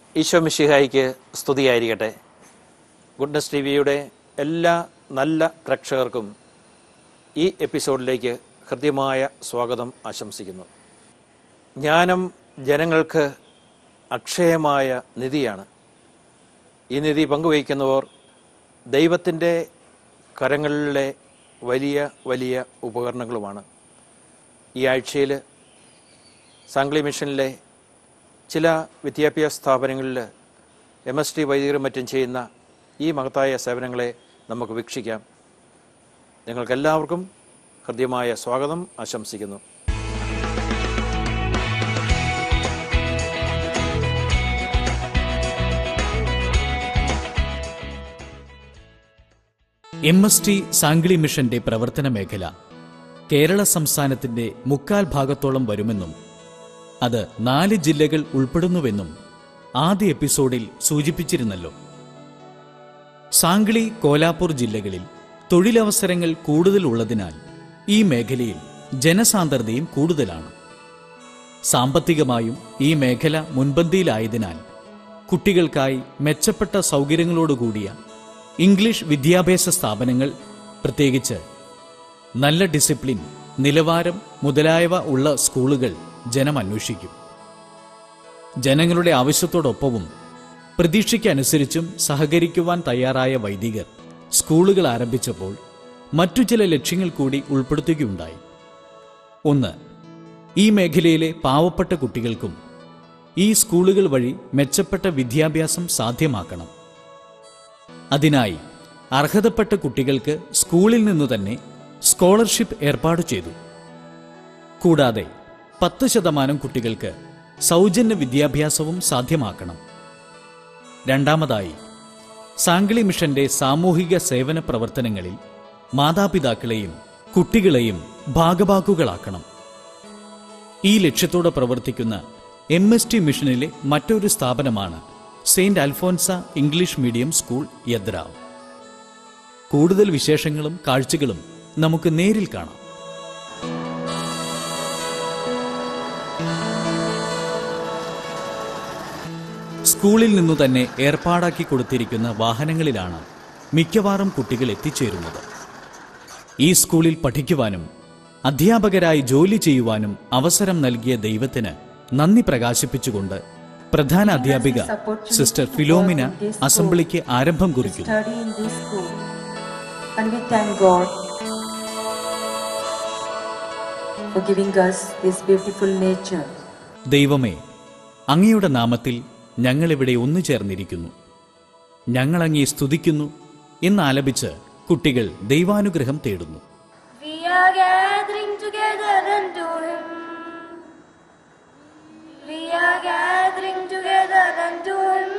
ഈശോ മിശിഹായിക്ക് സ്തുതിയായിരിക്കട്ടെ goodness T വിയുടെ എല്ലാ നല്ല പ്രേക്ഷകർക്കും ഈ എപ്പിസോഡിലേക്ക് ഹൃദ്യമായ സ്വാഗതം ആശംസിക്കുന്നു ജ്ഞാനം ജനങ്ങൾക്ക് അക്ഷയമായ നിധിയാണ് ഈ നിധി പങ്കുവയ്ക്കുന്നവർ ദൈവത്തിൻ്റെ കരങ്ങളിലെ വലിയ വലിയ ഉപകരണങ്ങളുമാണ് ഈ ആഴ്ചയിൽ സാംഗ്ലി മിഷനിലെ ചില വിദ്യാഭ്യാസ സ്ഥാപനങ്ങളിൽ എം എസ് ടി വൈദികരും മറ്റും ചെയ്യുന്ന ഈ മഹത്തായ സേവനങ്ങളെ നമുക്ക് വീക്ഷിക്കാം നിങ്ങൾക്കെല്ലാവർക്കും ഹൃദ്യമായ സ്വാഗതം ആശംസിക്കുന്നു എം എസ് ടി സാംഗ്ലി മിഷന്റെ പ്രവർത്തന മേഖല കേരള സംസ്ഥാനത്തിന്റെ മുക്കാൽ ഭാഗത്തോളം വരുമെന്നും അത് നാല് ജില്ലകൾ ഉൾപ്പെടുന്നുവെന്നും ആദ്യ എപ്പിസോഡിൽ സൂചിപ്പിച്ചിരുന്നല്ലോ സാംഗ്ലി കോലാപൂർ ജില്ലകളിൽ തൊഴിലവസരങ്ങൾ കൂടുതൽ ഉള്ളതിനാൽ ഈ മേഖലയിൽ ജനസാന്ദ്രതയും കൂടുതലാണ് സാമ്പത്തികമായും ഈ മേഖല മുൻപന്തിയിലായതിനാൽ കുട്ടികൾക്കായി മെച്ചപ്പെട്ട സൗകര്യങ്ങളോടുകൂടിയ ഇംഗ്ലീഷ് വിദ്യാഭ്യാസ സ്ഥാപനങ്ങൾ പ്രത്യേകിച്ച് നല്ല ഡിസിപ്ലിൻ നിലവാരം മുതലായവ ഉള്ള സ്കൂളുകൾ ജനം അന്വേഷിക്കും ജനങ്ങളുടെ ആവശ്യത്തോടൊപ്പവും പ്രതീക്ഷയ്ക്കനുസരിച്ചും സഹകരിക്കുവാൻ തയ്യാറായ വൈദികർ സ്കൂളുകൾ ആരംഭിച്ചപ്പോൾ മറ്റു ചില ലക്ഷ്യങ്ങൾ കൂടി ഉൾപ്പെടുത്തുകയുണ്ടായി ഒന്ന് ഈ മേഖലയിലെ പാവപ്പെട്ട കുട്ടികൾക്കും ഈ സ്കൂളുകൾ വഴി മെച്ചപ്പെട്ട വിദ്യാഭ്യാസം സാധ്യമാക്കണം അതിനായി അർഹതപ്പെട്ട കുട്ടികൾക്ക് സ്കൂളിൽ നിന്നു തന്നെ സ്കോളർഷിപ്പ് ഏർപ്പാട് ചെയ്തു കൂടാതെ പത്ത് ശതമാനം കുട്ടികൾക്ക് സൗജന്യ വിദ്യാഭ്യാസവും സാധ്യമാക്കണം രണ്ടാമതായി സാംഗ്ലി മിഷന്റെ സാമൂഹിക സേവന പ്രവർത്തനങ്ങളിൽ മാതാപിതാക്കളെയും കുട്ടികളെയും ഭാഗഭാക്കുകളാക്കണം ഈ ലക്ഷ്യത്തോടെ പ്രവർത്തിക്കുന്ന എം എസ് ടി മിഷനിലെ മറ്റൊരു സ്ഥാപനമാണ് saint Alphonsa English medium school Yadrav കൂടുതൽ വിശേഷങ്ങളും കാഴ്ചകളും നമുക്ക് നേരിൽ കാണാം സ്കൂളിൽ നിന്നു തന്നെ ഏർപ്പാടാക്കി കൊടുത്തിരിക്കുന്ന വാഹനങ്ങളിലാണ് മിക്കവാറും കുട്ടികൾ എത്തിച്ചേരുന്നത് ഈ സ്കൂളിൽ പഠിക്കുവാനും അധ്യാപകരായി ജോലി ചെയ്യുവാനും അവസരം നൽകിയ ദൈവത്തിന് നന്ദി പ്രകാശിപ്പിച്ചുകൊണ്ട് പ്രധാന അധ്യാപിക സിസ്റ്റർ ഫിലോമിന അസംബ്ലിക്ക് ആരംഭം കുറിക്കുന്നു study in this school. And we thank God for giving us this beautiful nature. ദൈവമേ അങ്ങയുടെ നാമത്തിൽ ഞങ്ങളിവിടെ ഒന്നു ചേർന്നിരിക്കുന്നു ഞങ്ങൾ അങ്ങേ സ്തുതിക്കുന്നു എന്നാലപിച്ച് കുട്ടികൾ ദൈവാനുഗ്രഹം തേടുന്നു We are gathering together unto Him. We are gathering together unto Him.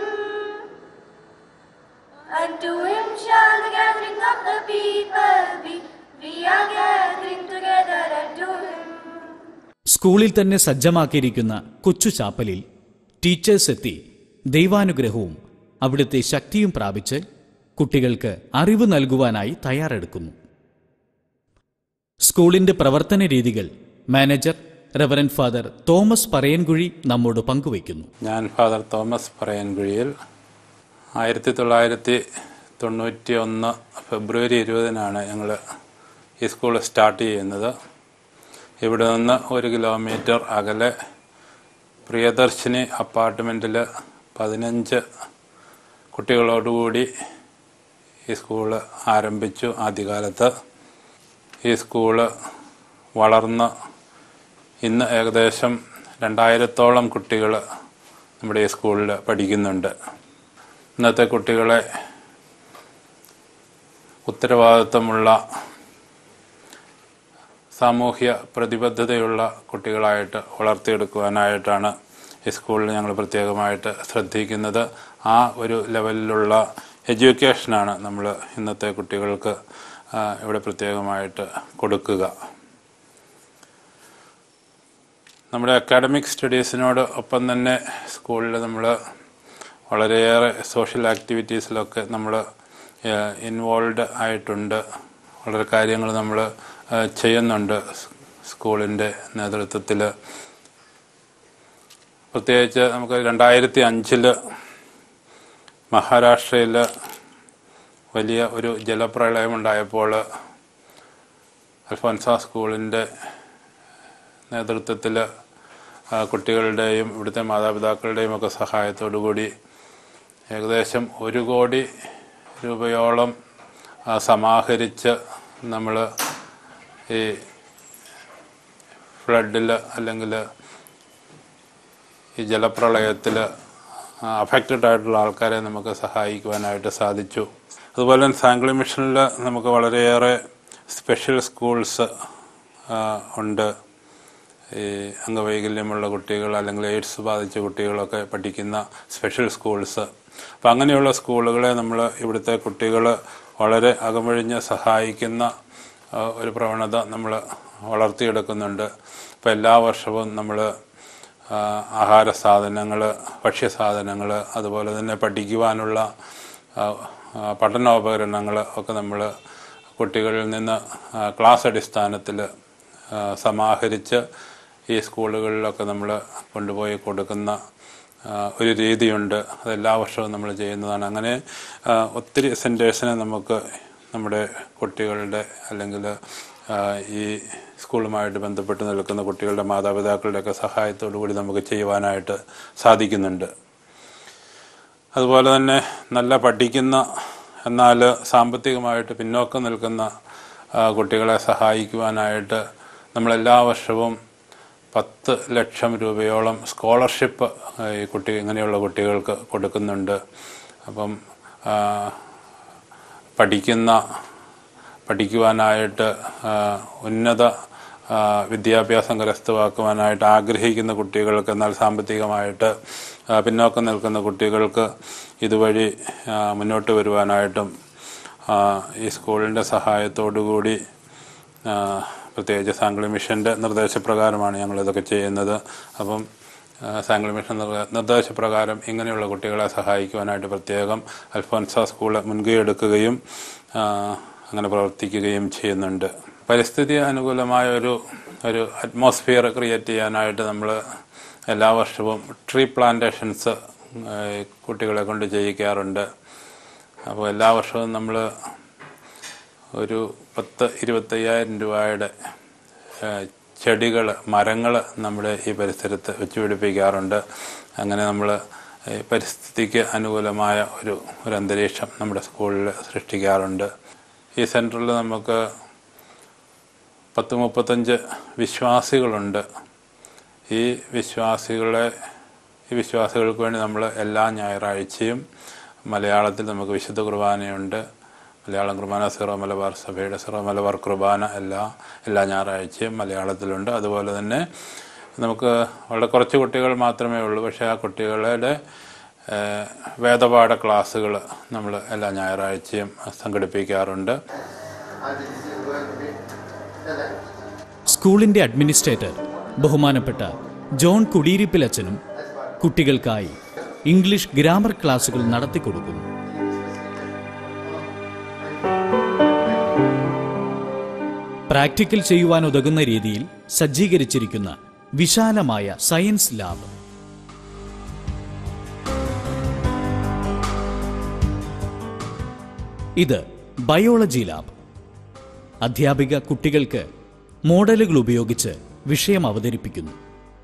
Unto Him shall the gathering of the people be. We are gathering together unto Him. സ്കൂളിൽ തന്നെ സജ്ജമാക്കിയിരിക്കുന്ന കൊച്ചു ചാപ്പലിൽ ടീച്ചേഴ്സ് എത്തി ദൈവാനുഗ്രഹവും അവിടുത്തെ ശക്തിയും പ്രാപിച്ച് കുട്ടികൾക്ക് അറിവ് നൽകുവാനായി തയ്യാറെടുക്കുന്നു സ്കൂളിന്റെ പ്രവർത്തന രീതികൾ manager reverend father Thomas Parayankuzhi നമ്മോട് പങ്കുവയ്ക്കുന്നു ഞാൻ ഫാദർ തോമസ് പറയൻകുഴിയിൽ ആയിരത്തി തൊള്ളായിരത്തി തൊണ്ണൂറ്റി ഒന്ന് ഫെബ്രുവരി ഇരുപതിനാണ് ഞങ്ങൾ ഈ സ്കൂൾ സ്റ്റാർട്ട് ചെയ്യുന്നത് ഇവിടെ നിന്ന് ഒരു കിലോമീറ്റർ അകലെ പ്രിയദർശിനി അപ്പാർട്ട്മെൻറ്റിൽ പതിനഞ്ച് കുട്ടികളോടുകൂടി ഈ സ്കൂള് ആരംഭിച്ചു ആദ്യകാലത്ത് ഈ സ്കൂള് വളർന്ന് ഇന്ന് ഏകദേശം രണ്ടായിരത്തോളം കുട്ടികൾ നമ്മുടെ ഈ സ്കൂളിൽ പഠിക്കുന്നുണ്ട് ഇന്നത്തെ കുട്ടികളെ ഉത്തരവാദിത്വമുള്ള സാമൂഹ്യ പ്രതിബദ്ധതയുള്ള കുട്ടികളായിട്ട് വളർത്തിയെടുക്കുവാനായിട്ടാണ് ഈ സ്കൂളിൽ ഞങ്ങൾ പ്രത്യേകമായിട്ട് ശ്രദ്ധിക്കുന്നത് ആ ഒരു ലെവലിലുള്ള എഡ്യൂക്കേഷനാണ് നമ്മൾ ഇന്നത്തെ കുട്ടികൾക്ക് ആ, ഇവിടെ പ്രത്യേകമായിട്ട് കൊടുക്കുക നമ്മുടെ അക്കാഡമിക് സ്റ്റഡീസിനോട് ഒപ്പം തന്നെ സ്കൂളിൽ നമ്മൾ വളരെയേറെ സോഷ്യൽ ആക്ടിവിറ്റീസിലൊക്കെ നമ്മൾ ഇൻവോൾവ് ആയിട്ടുണ്ട് വളരെ കാര്യങ്ങൾ നമ്മൾ ചെയ്യുന്നുണ്ട് സ്കൂളിൻ്റെ നേതൃത്വത്തിൽ പ്രത്യേകിച്ച് നമുക്ക് രണ്ടായിരത്തി അഞ്ചിൽ മഹാരാഷ്ട്രയിൽ വലിയ ഒരു ജലപ്രളയമുണ്ടായപ്പോൾ അൽഫോൻസ സ്കൂളിൻ്റെ നേതൃത്വത്തിൽ കുട്ടികളുടെയും ഇവിടുത്തെ മാതാപിതാക്കളുടെയും ഒക്കെ സഹായത്തോടു കൂടി ഏകദേശം ഒരു കോടി രൂപയോളം ആ, സമാഹരിച്ച് നമ്മൾ ഈ ഫ്ലഡിൽ അല്ലെങ്കിൽ ഈ ജലപ്രളയത്തിൽ അഫക്റ്റഡ് ആയിട്ടുള്ള ആൾക്കാരെ നമുക്ക് സഹായിക്കുവാനായിട്ട് സാധിച്ചു അതുപോലെ തന്നെ സാങ്ക്ലി മിഷനിൽ നമുക്ക് വളരെയേറെ സ്പെഷ്യൽ സ്കൂൾസ് ഉണ്ട് ഈ അംഗവൈകല്യമുള്ള കുട്ടികൾ അല്ലെങ്കിൽ എയ്ഡ്സ് ബാധിച്ച കുട്ടികളൊക്കെ പഠിക്കുന്ന സ്പെഷ്യൽ സ്കൂൾസ് അപ്പം അങ്ങനെയുള്ള സ്കൂളുകളെ നമ്മൾ ഇവിടുത്തെ കുട്ടികൾ വളരെ അകമഴിഞ്ഞ് സഹായിക്കുന്ന ആ, ഒരു പ്രവണത നമ്മൾ വളർത്തിയെടുക്കുന്നുണ്ട് അപ്പോൾ എല്ലാ വർഷവും നമ്മൾ ആഹാര സാധനങ്ങൾ ഭക്ഷ്യസാധനങ്ങൾ അതുപോലെ തന്നെ പഠിക്കുവാനുള്ള ആ, ആ, പഠനോപകരണങ്ങൾ ഒക്കെ നമ്മൾ കുട്ടികളിൽ നിന്ന് ആ, ക്ലാസ് അടിസ്ഥാനത്തിൽ ആ, സമാഹരിച്ച് ഈ സ്കൂളുകളിലൊക്കെ നമ്മൾ കൊണ്ടുപോയി കൊടുക്കുന്ന ആ, ഒരു രീതിയുണ്ട് അത് എല്ലാ വർഷവും നമ്മൾ ചെയ്യുന്നതാണ് അങ്ങനെ ആ, ഒത്തിരി സെൻറ്റേഴ്സിനെ നമുക്ക് നമ്മുടെ കുട്ടികളുടെ അല്ലെങ്കിൽ ആ, ഈ സ്കൂളുമായിട്ട് ബന്ധപ്പെട്ട് നിൽക്കുന്ന കുട്ടികളുടെ മാതാപിതാക്കളുടെയൊക്കെ സഹായത്തോടു കൂടി നമുക്ക് ചെയ്യുവാനായിട്ട് സാധിക്കുന്നുണ്ട് അതുപോലെ തന്നെ നല്ല പഠിക്കുന്ന എന്നാൽ സാമ്പത്തികമായിട്ട് പിന്നോക്കം നിൽക്കുന്ന ആ, കുട്ടികളെ സഹായിക്കുവാനായിട്ട് നമ്മളെല്ലാ വർഷവും പത്ത് ലക്ഷം രൂപയോളം സ്കോളർഷിപ്പ് ആ, ഈ കുട്ടി ഇങ്ങനെയുള്ള കുട്ടികൾക്ക് കൊടുക്കുന്നുണ്ട് അപ്പം ആ, പഠിക്കുന്ന പഠിക്കുവാനായിട്ട് ആ, ഉന്നത ആ, വിദ്യാഭ്യാസം കരസ്ഥമാക്കുവാനായിട്ട് ആഗ്രഹിക്കുന്ന കുട്ടികൾക്ക് എന്നാൽ സാമ്പത്തികമായിട്ട് ആ, പിന്നോക്കം നിൽക്കുന്ന കുട്ടികൾക്ക് ഇതുവഴി ആ, മുന്നോട്ട് വരുവാനായിട്ടും ആ, ഈ സ്കൂളിൻ്റെ സഹായത്തോടു കൂടി ആ, പ്രത്യേകിച്ച് സാങ്കളി മിഷൻ്റെ നിർദ്ദേശപ്രകാരമാണ് ഞങ്ങൾ ഇതൊക്കെ ചെയ്യുന്നത് അപ്പം ആ, സാങ്കളി മിഷൻ നിർദ്ദ- നിർദ്ദേശപ്രകാരം ഇങ്ങനെയുള്ള കുട്ടികളെ സഹായിക്കുവാനായിട്ട് പ്രത്യേകം അൽഫോൻസ സ്കൂൾ മുൻകൈ എടുക്കുകയും ആ, അങ്ങനെ പ്രവർത്തിക്കുകയും ചെയ്യുന്നുണ്ട് പരിസ്ഥിതി അനുകൂലമായ ഒരു ഒരു അറ്റ്മോസ്ഫിയർ ക്രിയേറ്റ് ചെയ്യാനായിട്ട് നമ്മൾ എല്ലാ വർഷവും ട്രീ പ്ലാന്റേഷൻസ് കുട്ടികളെ കൊണ്ട് ചെയ്യിക്കാറുണ്ട് അപ്പോൾ എല്ലാ വർഷവും നമ്മൾ ഒരു പത്ത് ഇരുപത്തയ്യായിരം രൂപയുടെ ചെടികൾ മരങ്ങൾ നമ്മുടെ ഈ പരിസരത്ത് വെച്ച് പിടിപ്പിക്കാറുണ്ട് അങ്ങനെ നമ്മൾ പരിസ്ഥിതിക്ക് അനുകൂലമായ ഒരു ഒരു അന്തരീക്ഷം നമ്മുടെ സ്കൂളിൽ സൃഷ്ടിക്കാറുണ്ട് ഈ സെൻറ്ററിൽ നമുക്ക് പത്ത് മുപ്പത്തഞ്ച് വിശ്വാസികളുണ്ട് ഈ വിശ്വാസികളെ ഈ വിശ്വാസികൾക്ക് വേണ്ടി നമ്മൾ എല്ലാ ഞായറാഴ്ചയും മലയാളത്തിൽ നമുക്ക് വിശുദ്ധ കുർബാനയുണ്ട് മലയാളം കുർബാന സിറോ മലബാർ സഭയുടെ സിറോ മലബാർ കുർബാന എല്ലാ എല്ലാ ഞായറാഴ്ചയും മലയാളത്തിലുണ്ട് അതുപോലെ തന്നെ നമുക്ക് വളരെ കുറച്ച് കുട്ടികൾ മാത്രമേ ഉള്ളൂ പക്ഷേ ആ കുട്ടികളുടെ ഏഹ്, വേദപാഠ ക്ലാസ്സുകൾ നമ്മൾ എല്ലാ ഞായറാഴ്ചയും സംഘടിപ്പിക്കാറുണ്ട് സ്കൂളിന്റെ അഡ്മിനിസ്ട്രേറ്റർ ബഹുമാനപ്പെട്ട ജോൺ കുടീരിപ്പിലച്ചനും കുട്ടികൾക്കായി ഇംഗ്ലീഷ് ഗ്രാമർ ക്ലാസുകൾ നടത്തിക്കൊടുക്കുന്നു പ്രാക്ടിക്കൽ ചെയ്യുവാൻ ഉതകുന്ന രീതിയിൽ സജ്ജീകരിച്ചിരിക്കുന്ന വിശാലമായ സയൻസ് ലാബ് ഇത് ബയോളജി ലാബ് അധ്യാപിക കുട്ടികൾക്ക് മോഡലുകൾ ഉപയോഗിച്ച് വിഷയം അവതരിപ്പിക്കുന്നു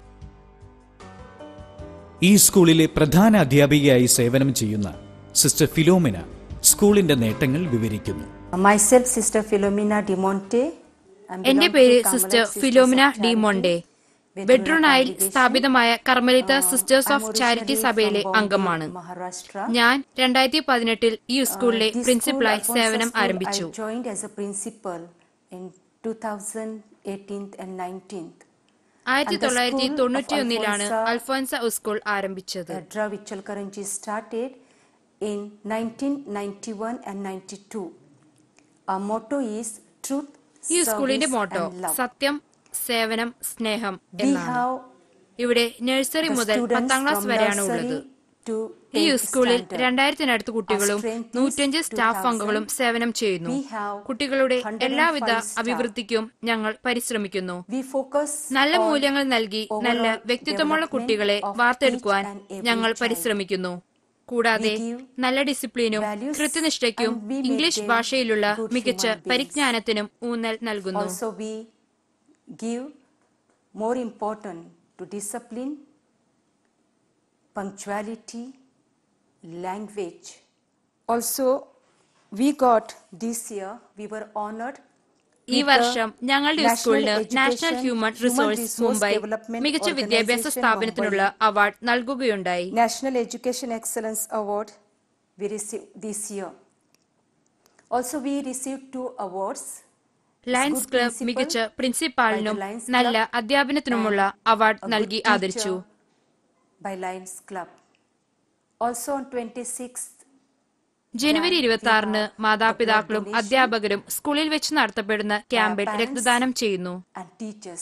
ഈ സ്കൂളിലെ പ്രധാന അധ്യാപികയായി സേവനം ചെയ്യുന്ന സിസ്റ്റർ ഫിലോമിന സ്കൂളിന്റെ നേട്ടങ്ങൾ വിവരിക്കുന്നു Myself, Sister Philomena De Monte. I എന്റെ belong പേര് to sister Carmelite Philomena Sisters of ഡി Charity, മൊണ്ടെ Vedruna വെഡ്രോണായിൽ Congregation. സ്ഥാപിതമായ കർമ്മലിത്ത Uh, sisters I'm of charity originally സഭയിലെ from Bombay, അംഗമാണ് Maharashtra. ഞാൻ രണ്ടായിരത്തി പതിനെട്ടിൽ ഈ സ്കൂളിലെ Uh, this പ്രിൻസിപ്പലായി school, Alphonsus സേവനം School, ആരംഭിച്ചു I joined as a principal in 2018 and 19th. ആയിരത്തി And the തൊള്ളായിരത്തി school of തൊണ്ണൂറ്റിയൊന്നിലാണ് Alphonsa- അൽഫോൻസ സ്കൂൾ ആരംഭിച്ചത് Edra Vichalkaranji started in 1991 and 92. Our motto is truth, ഈ സ്കൂളിന്റെ service മോട്ടോ and love. സത്യം സേവനം സ്നേഹം We എന്നാണ് have ഇവിടെ നഴ്സറി the മുതൽ students പത്താം ക്ലാസ് from വരെയാണ് nursery ഉള്ളത് to ഈ 10th സ്കൂളിൽ standard. രണ്ടായിരത്തിനടുത്ത് കുട്ടികളും Our strength is നൂറ്റഞ്ച് സ്റ്റാഫ് 2000. അംഗങ്ങളും സേവനം ചെയ്യുന്നു We have കുട്ടികളുടെ 105 എല്ലാവിധ staff. അഭിവൃദ്ധിക്കും ഞങ്ങൾ പരിശ്രമിക്കുന്നു We focus നല്ല on മൂല്യങ്ങൾ നൽകി നല്ല overall വ്യക്തിത്വമുള്ള development കുട്ടികളെ of വാർത്തെടുക്കുവാൻ each and every ഞങ്ങൾ child. പരിശ്രമിക്കുന്നു കൂടാതെ We give നല്ല ഡിസിപ്ലിനും values കൃത്യനിഷ്ഠയ്ക്കും and we ഇംഗ്ലീഷ് maintain ഭാഷയിലുള്ള good മികച്ച human beings. പരിജ്ഞാനത്തിനും ഊന്നൽ നൽകുന്നു Also, we give more important to discipline, punctuality, language. Also, we got this year, we were honored. ഈ with the വർഷം ഞങ്ങളുടെ National സ്കൂളിന് Education National Human Human Resource Resource Mumbai Development മികച്ച വിദ്യാഭ്യാസ Organization സ്ഥാപനത്തിനുള്ള Mumbai. അവാർഡ് നൽകുകയുണ്ടായി National Education Excellence Award we received this year. Also, we received two awards. Lions good Club principal മികച്ച പ്രിൻസിപ്പാളിനും by the Lions നല്ല Club അധ്യാപനത്തിനുമുള്ള and award a good നൽകി teacher ആദരിച്ചു by Lions Club. Also on 26th ജനുവരി Jan, ഇരുപത്തി ആറിന് we have മാതാപിതാക്കളും the blood donation അധ്യാപകരും സ്കൂളിൽ വെച്ച് നടത്തപ്പെടുന്ന ക്യാമ്പിൽ parents രക്തദാനം ചെയ്യുന്നു and teachers.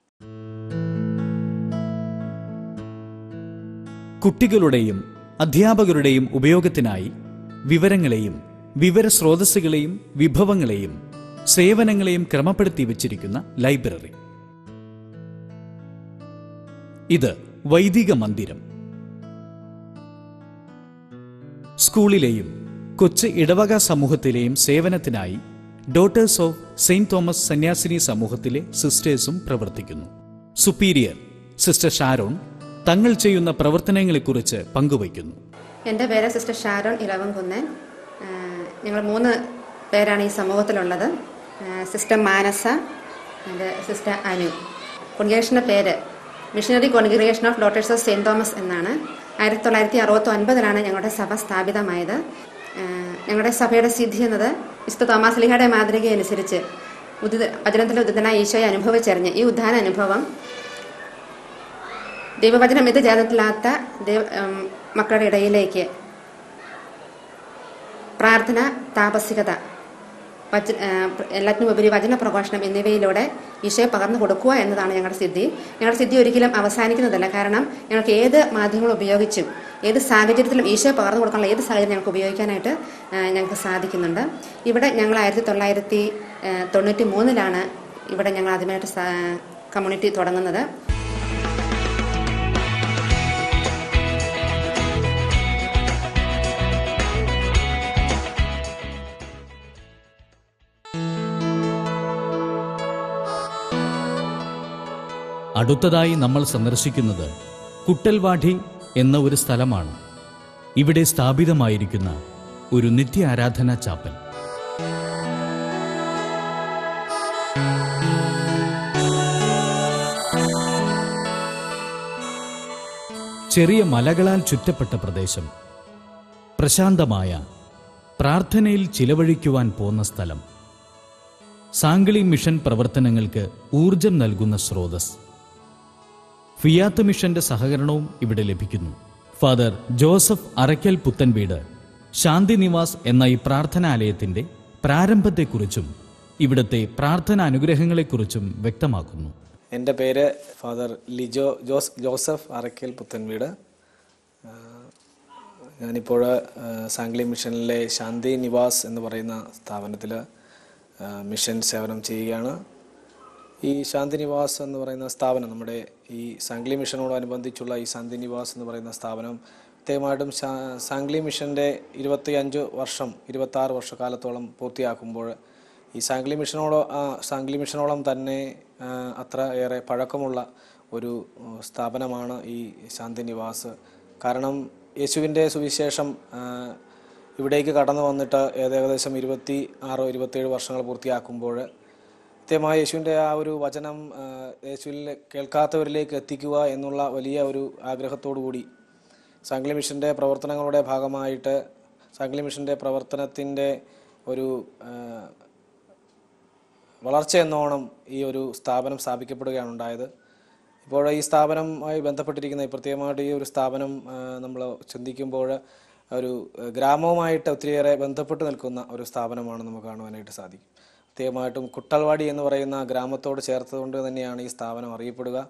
കുട്ടികളുടെയും അധ്യാപകരുടെയും ഉപയോഗത്തിനായി വിവരങ്ങളെയും വിവര സ്രോതസ്സുകളെയും വിഭവങ്ങളെയും സേവനങ്ങളെയും ക്രമപ്പെടുത്തി വച്ചിരിക്കുന്ന ലൈബ്രറി ഇത് വൈദിക മന്ദിരം സ്കൂളിലെയും കൊച്ചു ഇടവക സമൂഹത്തിലെയും സേവനത്തിനായി ഡോട്ടേഴ്സ് ഓഫ് സെയിന്റ് തോമസ് സന്യാസിനി സമൂഹത്തിലെ സിസ്റ്റേഴ്സും പ്രവർത്തിക്കുന്നു സുപ്പീരിയർ സിസ്റ്റർ ഷാരോൺ തങ്ങൾ ചെയ്യുന്ന പ്രവർത്തനങ്ങളെക്കുറിച്ച് പങ്കുവയ്ക്കുന്നു എൻ്റെ പേര് സിസ്റ്റർ ഷാരോൺ ഇലവൻകുന്നൻ ഞങ്ങൾ മൂന്ന് പേരാണ് ഈ സമൂഹത്തിലുള്ളത് ആ, സിസ്റ്റർ മാനസ എൻ്റെ സിസ്റ്റർ അനു കോൺഗ്രിഗേഷൻ്റെ പേര് missionary congregation of daughters of saint Thomas എന്നാണ് ആയിരത്തി തൊള്ളായിരത്തി അറുപത്തി ഒൻപതിലാണ് ഞങ്ങളുടെ സഭ സ്ഥാപിതമായത് ആ, ഞങ്ങളുടെ സഭയുടെ സ്ഥിതി എന്നത് വിശുദ്ധ തോമാസ് ലിഹയുടെ മാതൃക അനുസരിച്ച് ഉദിത വചനത്തിലെ ഉദിതനായ ഈശോയെ അനുഭവിച്ചറിഞ്ഞ് ഈ ഉദ്ധാന അനുഭവം ദൈവവചനം ഇത് ജാതത്തിലാത്ത ദൈവ ഉം, മക്കളുടെ ഇടയിലേക്ക് പ്രാർത്ഥന താപസികത വച ആ, എല്ലാത്തിനും ഉപരി വചന പ്രഘോഷണം എന്നിവയിലൂടെ ഈശോയെ പകർന്നു കൊടുക്കുക എന്നതാണ് ഞങ്ങളുടെ സിദ്ധി ഞങ്ങളുടെ സിദ്ധി ഒരിക്കലും അവസാനിക്കുന്നതല്ല കാരണം ഞങ്ങൾക്ക് ഏത് മാധ്യമങ്ങൾ ഉപയോഗിച്ചും ഏത് സാഹചര്യത്തിലും ഈശോയെ പകർന്നു കൊടുക്കാനുള്ള ഏത് സാഹചര്യം ഞങ്ങൾക്ക് ഉപയോഗിക്കാനായിട്ട് ആ, ഞങ്ങൾക്ക് സാധിക്കുന്നുണ്ട് ഇവിടെ ഞങ്ങൾ ആയിരത്തി തൊള്ളായിരത്തി ആ, തൊണ്ണൂറ്റി മൂന്നിലാണ് ഇവിടെ ഞങ്ങൾ ആദ്യമായിട്ട് സാ- കമ്മ്യൂണിറ്റി തുടങ്ങുന്നത് അടുത്തതായി നമ്മൾ സന്ദർശിക്കുന്നത് കുട്ടൽവാഠി എന്ന ഒരു സ്ഥലമാണ് ഇവിടെ സ്ഥാപിതമായിരിക്കുന്ന ഒരു നിത്യ ആരാധനാ ചാപ്പൽ ചെറിയ മലകളാൽ ചുറ്റപ്പെട്ട പ്രദേശം പ്രശാന്തമായ പ്രാർത്ഥനയിൽ ചിലവഴിക്കുവാൻ പോന്ന സ്ഥലം സാങ്കിളി മിഷൻ പ്രവർത്തനങ്ങൾക്ക് ഊർജം നൽകുന്ന സ്രോതസ് ഫിയാത്ത് മിഷന്റെ സഹകരണവും ഇവിടെ ലഭിക്കുന്നു ഫാദർ ജോസഫ് അറയ്ക്കൽ പുത്തൻവീട് ശാന്തി നിവാസ് എന്ന ഈ പ്രാർത്ഥനാലയത്തിന്റെ പ്രാരംഭത്തെക്കുറിച്ചും ഇവിടുത്തെ പ്രാർത്ഥന അനുഗ്രഹങ്ങളെക്കുറിച്ചും വ്യക്തമാക്കുന്നു എൻ്റെ പേര് father Lijo Jose Joseph Arakkal Puthenveedu ആ, ഞാനിപ്പോൾ ആ, സാംഗ്ലി മിഷനിലെ ശാന്തി നിവാസ് എന്ന് പറയുന്ന സ്ഥാപനത്തിൽ മിഷൻ സേവനം ചെയ്യുകയാണ് ഈ ശാന്തി നിവാസ് എന്ന് പറയുന്ന സ്ഥാപനം നമ്മുടെ ഈ സാംഗ്ലി മിഷനോടനുബന്ധിച്ചുള്ള ഈ ശാന്തി നിവാസ് എന്ന് പറയുന്ന സ്ഥാപനം പ്രത്യേകമായിട്ടും ശാ- സാംഗ്ലി മിഷൻ്റെ ഇരുപത്തി അഞ്ച് വർഷം ഇരുപത്താറ് വർഷക്കാലത്തോളം പൂർത്തിയാക്കുമ്പോൾ ഈ സാംഗ്ലി മിഷനോടോ ആ, സാംഗ്ലി മിഷനോളം തന്നെ ആ, അത്ര ഏറെ പഴക്കമുള്ള ഒരു ഉം, സ്ഥാപനമാണ് ഈ ശാന്തി നിവാസ് കാരണം യേശുവിൻ്റെ സുവിശേഷം ആ, ഇവിടേക്ക് കടന്നു വന്നിട്ട് ഏത് ഏകദേശം ഇരുപത്തി ആറോ ഇരുപത്തേഴ് വർഷങ്ങൾ പൂർത്തിയാക്കുമ്പോൾ കൃത്യമായ യേശുവിൻ്റെ ആ ഒരു വചനം ആ, യേശുവിൽ കേൾക്കാത്തവരിലേക്ക് എത്തിക്കുക എന്നുള്ള വലിയ ഒരു ആഗ്രഹത്തോടു കൂടി സാംഗ്ലി മിഷൻ്റെ പ്രവർത്തനങ്ങളുടെ ഭാഗമായിട്ട് സാംഗ്ലി മിഷൻ്റെ പ്രവർത്തനത്തിൻ്റെ ഒരു ആ, വളർച്ച എന്നോണം ഈ ഒരു സ്ഥാപനം സ്ഥാപിക്കപ്പെടുകയാണ് ഉണ്ടായത് ഇപ്പോൾ ഈ സ്ഥാപനവുമായി ബന്ധപ്പെട്ടിരിക്കുന്ന ഈ പ്രത്യേകമായിട്ട് ഈ ഒരു സ്ഥാപനം നമ്മൾ ചിന്തിക്കുമ്പോൾ ഒരു ആ, ഗ്രാമവുമായിട്ട് ഒത്തിരിയേറെ ബന്ധപ്പെട്ട് നിൽക്കുന്ന ഒരു സ്ഥാപനമാണ് നമുക്ക് കാണുവാനായിട്ട് സാധിക്കും പ്രത്യേകമായിട്ടും കുട്ടൽവാടി എന്ന് പറയുന്ന ഗ്രാമത്തോട് ചേർത്തുകൊണ്ട് തന്നെയാണ് ഈ സ്ഥാപനം അറിയപ്പെടുക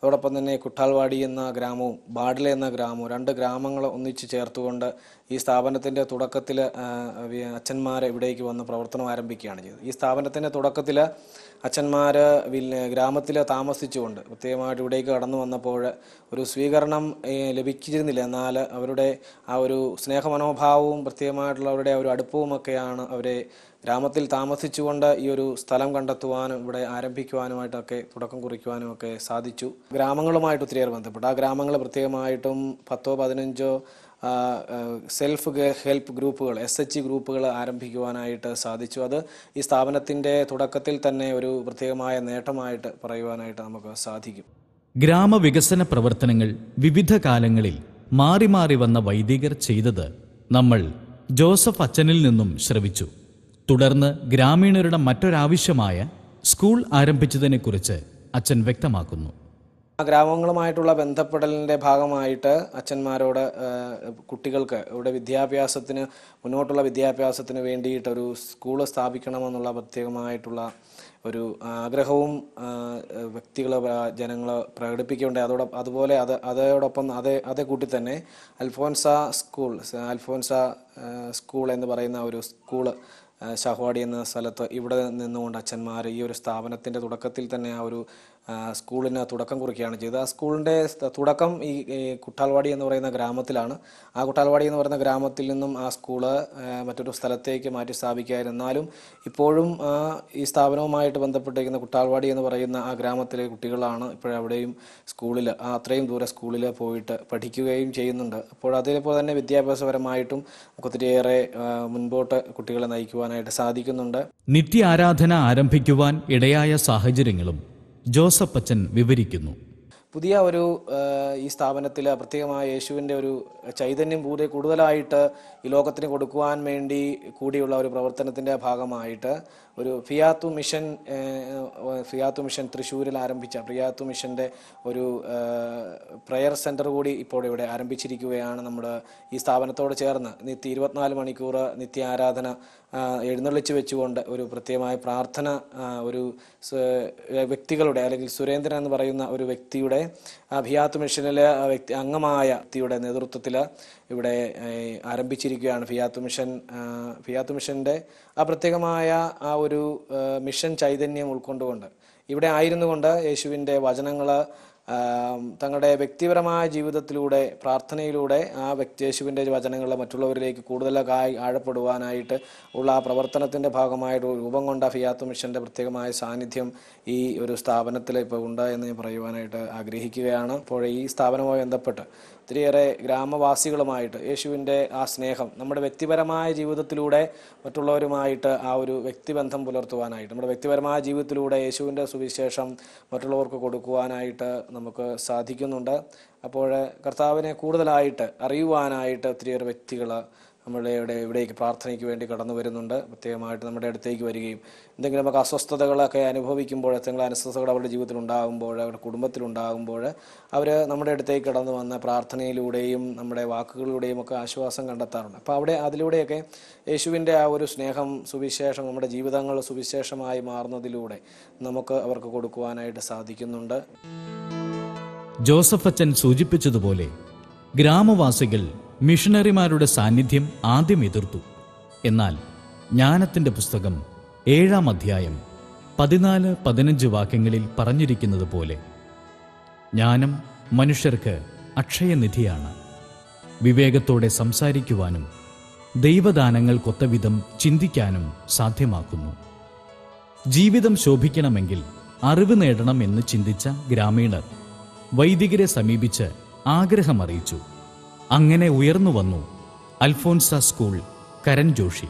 അതോടൊപ്പം തന്നെ കുട്ടാൾവാടി എന്ന ഗ്രാമവും ബാഡ്ല എന്ന ഗ്രാമവും രണ്ട് ഗ്രാമങ്ങൾ ഒന്നിച്ച് ചേർത്തുകൊണ്ട് ഈ സ്ഥാപനത്തിൻ്റെ തുടക്കത്തിൽ അച്ഛന്മാർ ഇവിടേക്ക് വന്ന് പ്രവർത്തനം ആരംഭിക്കുകയാണ് ചെയ്തത് ഈ സ്ഥാപനത്തിൻ്റെ തുടക്കത്തിൽ അച്ഛന്മാർ ഗ്രാമത്തിൽ താമസിച്ചുകൊണ്ട് പ്രത്യേകമായിട്ട് ഇവിടേക്ക് കടന്നു വന്നപ്പോൾ ഒരു സ്വീകരണം ഏഹ്, ലഭിച്ചിരുന്നില്ല എന്നാൽ അവരുടെ ആ ഒരു സ്നേഹമനോഭാവവും പ്രത്യേകമായിട്ടുള്ള അവരുടെ ആ ഒരു അടുപ്പവുമൊക്കെയാണ് അവരെ ഗ്രാമത്തിൽ താമസിച്ചുകൊണ്ട് ഈ ഒരു സ്ഥലം കണ്ടെത്തുവാനും ഇവിടെ ആരംഭിക്കുവാനുമായിട്ടൊക്കെ തുടക്കം കുറിക്കുവാനും ഒക്കെ സാധിച്ചു ഗ്രാമങ്ങളുമായിട്ട് ഒത്തിരിയേറെ ബന്ധപ്പെട്ടു ആ ഗ്രാമങ്ങൾ പ്രത്യേകമായിട്ടും പത്തോ പതിനഞ്ചോ ആ, ആ, സെൽഫ് ഗ- ഹെൽപ്പ് ഗ്രൂപ്പുകൾ എസ് എച്ച് ഇ ഗ്രൂപ്പുകൾ ആരംഭിക്കുവാനായിട്ട് സാധിച്ചു അത് ഈ സ്ഥാപനത്തിൻ്റെ തുടക്കത്തിൽ തന്നെ ഒരു പ്രത്യേകമായ നേട്ടമായിട്ട് പറയുവാനായിട്ട് നമുക്ക് സാധിക്കും ഗ്രാമവികസന പ്രവർത്തനങ്ങൾ വിവിധ കാലങ്ങളിൽ മാറി മാറി വന്ന വൈദികർ ചെയ്തത് നമ്മൾ ജോസഫ് അച്ഛനിൽ നിന്നും ശ്രവിച്ചു തുടർന്ന് ഗ്രാമീണരുടെ മറ്റൊരാവശ്യമായ സ്കൂൾ ആരംഭിച്ചതിനെക്കുറിച്ച് അച്ഛൻ വ്യക്തമാക്കുന്നു ആ ഗ്രാമങ്ങളുമായിട്ടുള്ള ബന്ധപ്പെടലിൻ്റെ ഭാഗമായിട്ട് അച്ഛന്മാരോട് ആ, കുട്ടികൾക്ക് ഇവിടെ വിദ്യാഭ്യാസത്തിന് മുന്നോട്ടുള്ള വിദ്യാഭ്യാസത്തിന് വേണ്ടിയിട്ടൊരു സ്കൂൾ സ്ഥാപിക്കണമെന്നുള്ള പ്രത്യേകമായിട്ടുള്ള ഒരു ആഗ്രഹവും വ്യക്തികൾ ജനങ്ങൾ പ്രകടിപ്പിക്കുകയുണ്ടായി അതോടൊപ്പം അതുപോലെ അത് അതോടൊപ്പം അതേ അതേ കൂട്ടി തന്നെ അൽഫോൻസ സ്കൂൾ അൽഫോൻസ ആ, സ്കൂൾ എന്ന് പറയുന്ന ഒരു സ്കൂള് ആ, ഷഹ്വാടി എന്ന സ്ഥലത്ത് ഇവിടെ നിന്നുകൊണ്ട് അച്ഛന്മാർ ഈ ഒരു സ്ഥാപനത്തിൻ്റെ തുടക്കത്തിൽ തന്നെ ആ ഒരു ആ, സ്കൂളിന് തുടക്കം കുറിക്കുകയാണ് ചെയ്തത് ആ സ്കൂളിൻ്റെ സ് തുടക്കം ഈ ഈ കുട്ടാൽവാടി എന്ന് പറയുന്ന ഗ്രാമത്തിലാണ് ആ കുട്ടാൽവാടി എന്ന് പറയുന്ന ഗ്രാമത്തിൽ നിന്നും ആ സ്കൂള് ആ, മറ്റൊരു സ്ഥലത്തേക്ക് മാറ്റി സ്ഥാപിക്കുകയായിരുന്നു എന്നാലും ഇപ്പോഴും ആ, ഈ സ്ഥാപനവുമായിട്ട് ബന്ധപ്പെട്ടിരിക്കുന്ന കുട്ടാൽവാടി എന്ന് പറയുന്ന ആ ഗ്രാമത്തിലെ കുട്ടികളാണ് ഇപ്പോഴവിടെയും സ്കൂളിൽ ആ അത്രയും ദൂരെ സ്കൂളിൽ പോയിട്ട് പഠിക്കുകയും ചെയ്യുന്നുണ്ട് അപ്പോൾ അതേപോലെ തന്നെ വിദ്യാഭ്യാസപരമായിട്ടും നമുക്ക് ഒത്തിരിയേറെ ആ, മുൻപോട്ട് കുട്ടികളെ നയിക്കുവാനായിട്ട് സാധിക്കുന്നുണ്ട് നിത്യ ആരാധന ആരംഭിക്കുവാൻ ഇടയായ സാഹചര്യങ്ങളും ജോസഫ് അച്ഛൻ വിവരിക്കുന്നു പുതിയ ഒരു ആ, ഈ സ്ഥാപനത്തിൽ പ്രത്യേകമായ യേശുവിൻ്റെ ഒരു ചൈതന്യം കൂടുതൽ കൂടുതലായിട്ട് ഈ ലോകത്തിന് കൊടുക്കുവാൻ വേണ്ടി കൂടിയുള്ള ഒരു പ്രവർത്തനത്തിൻ്റെ ഭാഗമായിട്ട് ഒരു ഫിയാത്തു മിഷൻ ഏ, ഫിയാത്തു മിഷൻ തൃശ്ശൂരിൽ ആരംഭിച്ച ഫിയാത്തു മിഷൻ്റെ ഒരു പ്രയർ സെൻറ്റർ കൂടി ഇപ്പോൾ ഇവിടെ ആരംഭിച്ചിരിക്കുകയാണ് നമ്മുടെ ഈ സ്ഥാപനത്തോട് ചേർന്ന് നിത്യ ഇരുപത്തിനാല് മണിക്കൂർ നിത്യ ആരാധന ആ, എഴുന്നള്ളിച്ച് വെച്ചുകൊണ്ട് ഒരു പ്രത്യേകമായ പ്രാർത്ഥന ആ, ഒരു സ്- വ്യക്തികളുടെ അല്ലെങ്കിൽ സുരേന്ദ്രൻ എന്ന് പറയുന്ന ഒരു വ്യക്തിയുടെ അഭിയാത്ത് മിഷനിലെ ആ വ്യക്തി അംഗമായ വ്യക്തിയുടെ നേതൃത്വത്തിൽ ഇവിടെ ഏഹ്, ആരംഭിച്ചിരിക്കുകയാണ് ഫിയാത്ത് മിഷൻ ആ, ഫിയാത്ത് മിഷന്റെ ആ പ്രത്യേകമായ ആ ഒരു ആ, മിഷൻ ചൈതന്യം ഉൾക്കൊണ്ടുകൊണ്ട് ഇവിടെ ആയിരുന്നു കൊണ്ട് യേശുവിൻ്റെ വചനങ്ങൾ തങ്ങളുടെ വ്യക്തിപരമായ ജീവിതത്തിലൂടെ പ്രാർത്ഥനയിലൂടെ ആ വ്യക്തി യേശുവിൻ്റെ വചനങ്ങൾ മറ്റുള്ളവരിലേക്ക് കൂടുതലായി ആഴപ്പെടുവാനായിട്ട് ഉള്ള ആ പ്രവർത്തനത്തിൻ്റെ ഭാഗമായിട്ട് ഒരു രൂപം കൊണ്ട ഫിയാത്ത് മിഷൻ്റെ പ്രത്യേകമായ സാന്നിധ്യം ഈ ഒരു സ്ഥാപനത്തിൽ ഇപ്പോൾ ഉണ്ട് എന്ന് ഞാൻ പറയുവാനായിട്ട് ആഗ്രഹിക്കുകയാണ് അപ്പോൾ ഈ സ്ഥാപനവുമായി ബന്ധപ്പെട്ട് ഒത്തിരിയേറെ ഗ്രാമവാസികളുമായിട്ട് യേശുവിൻ്റെ ആ സ്നേഹം നമ്മുടെ വ്യക്തിപരമായ ജീവിതത്തിലൂടെ മറ്റുള്ളവരുമായിട്ട് ആ ഒരു വ്യക്തിബന്ധം പുലർത്തുവാനായിട്ട് നമ്മുടെ വ്യക്തിപരമായ ജീവിതത്തിലൂടെ യേശുവിൻ്റെ സുവിശേഷം മറ്റുള്ളവർക്ക് കൊടുക്കുവാനായിട്ട് നമുക്ക് സാധിക്കുന്നുണ്ട് അപ്പോൾ കർത്താവിനെ കൂടുതലായിട്ട് അറിയുവാനായിട്ട് ഒത്തിരിയേറെ വ്യക്തികൾ നമ്മുടെ ഇവിടെ ഇവിടേക്ക് പ്രാർത്ഥനയ്ക്ക് വേണ്ടി കടന്നു വരുന്നുണ്ട് പ്രത്യേകമായിട്ട് നമ്മുടെ അടുത്തേക്ക് വരികയും എന്തെങ്കിലും നമുക്ക് അസ്വസ്ഥതകളൊക്കെ അനുഭവിക്കുമ്പോൾ എന്തെങ്കിലും അസ്വസ്ഥതകൾ അവരുടെ ജീവിതത്തിൽ ഉണ്ടാകുമ്പോൾ അവരുടെ കുടുംബത്തിലുണ്ടാകുമ്പോൾ അവർ നമ്മുടെ അടുത്തേക്ക് കടന്നു വന്ന് പ്രാർത്ഥനയിലൂടെയും നമ്മുടെ വാക്കുകളിലൂടെയും ഒക്കെ ആശ്വാസം കണ്ടെത്താറുണ്ട് അപ്പോൾ അവിടെ അതിലൂടെയൊക്കെ യേശുവിൻ്റെ ആ ഒരു സ്നേഹം സുവിശേഷം നമ്മുടെ ജീവിതങ്ങൾ സുവിശേഷമായി മാറുന്നതിലൂടെ നമുക്ക് അവർക്ക് കൊടുക്കുവാനായിട്ട് സാധിക്കുന്നുണ്ട് ജോസഫ് അച്ഛൻ സൂചിപ്പിച്ചതുപോലെ ഗ്രാമവാസികൾ മിഷണറിമാരുടെ സാന്നിധ്യം ആദ്യം എതിർത്തു എന്നാൽ ജ്ഞാനത്തിന്റെ പുസ്തകം ഏഴാം അധ്യായം പതിനാല് പതിനഞ്ച് വാക്യങ്ങളിൽ പറഞ്ഞിരിക്കുന്നത് പോലെ ജ്ഞാനം മനുഷ്യർക്ക് അക്ഷയനിധിയാണ് വിവേകത്തോടെ സംസാരിക്കുവാനും ദൈവദാനങ്ങൾക്കൊത്ത വിധം ചിന്തിക്കാനും സാധ്യമാക്കുന്നു ജീവിതം ശോഭിക്കണമെങ്കിൽ അറിവ് നേടണം എന്ന് ചിന്തിച്ച ഗ്രാമീണർ വൈദികരെ സമീപിച്ച് ആഗ്രഹമറിയിച്ചു അങ്ങനെ ഉയർന്നു വന്നു അൽഫോൻസ സ്കൂൾ കരൺ ജോഷി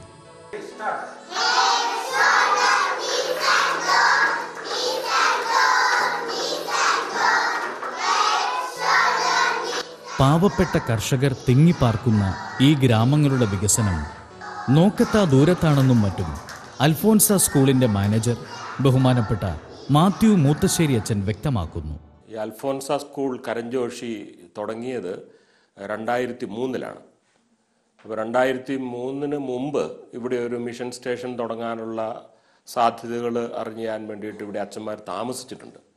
പാവപ്പെട്ട കർഷകർ തിങ്ങിപ്പാർക്കുന്ന ഈ ഗ്രാമങ്ങളുടെ വികസനം നോക്കത്താ ദൂരത്താണെന്നും മറ്റും അൽഫോൻസ സ്കൂളിന്റെ മാനേജർ ബഹുമാനപ്പെട്ട മാത്യു മൂത്തശ്ശേരി അച്ഛൻ വ്യക്തമാക്കുന്നു ഈ അൽഫോൻസ സ്കൂൾ കരഞ്ചോഷി തുടങ്ങിയത് രണ്ടായിരത്തി മൂന്നിലാണ് അപ്പോൾ രണ്ടായിരത്തി മൂന്നിന് മുമ്പ് ഇവിടെ ഒരു മിഷൻ സ്റ്റേഷൻ തുടങ്ങാനുള്ള സാധ്യതകൾ അറിഞ്ഞാൻ വേണ്ടിയിട്ട് ഇവിടെ അച്ഛന്മാർ താമസിച്ചിട്ടുണ്ട്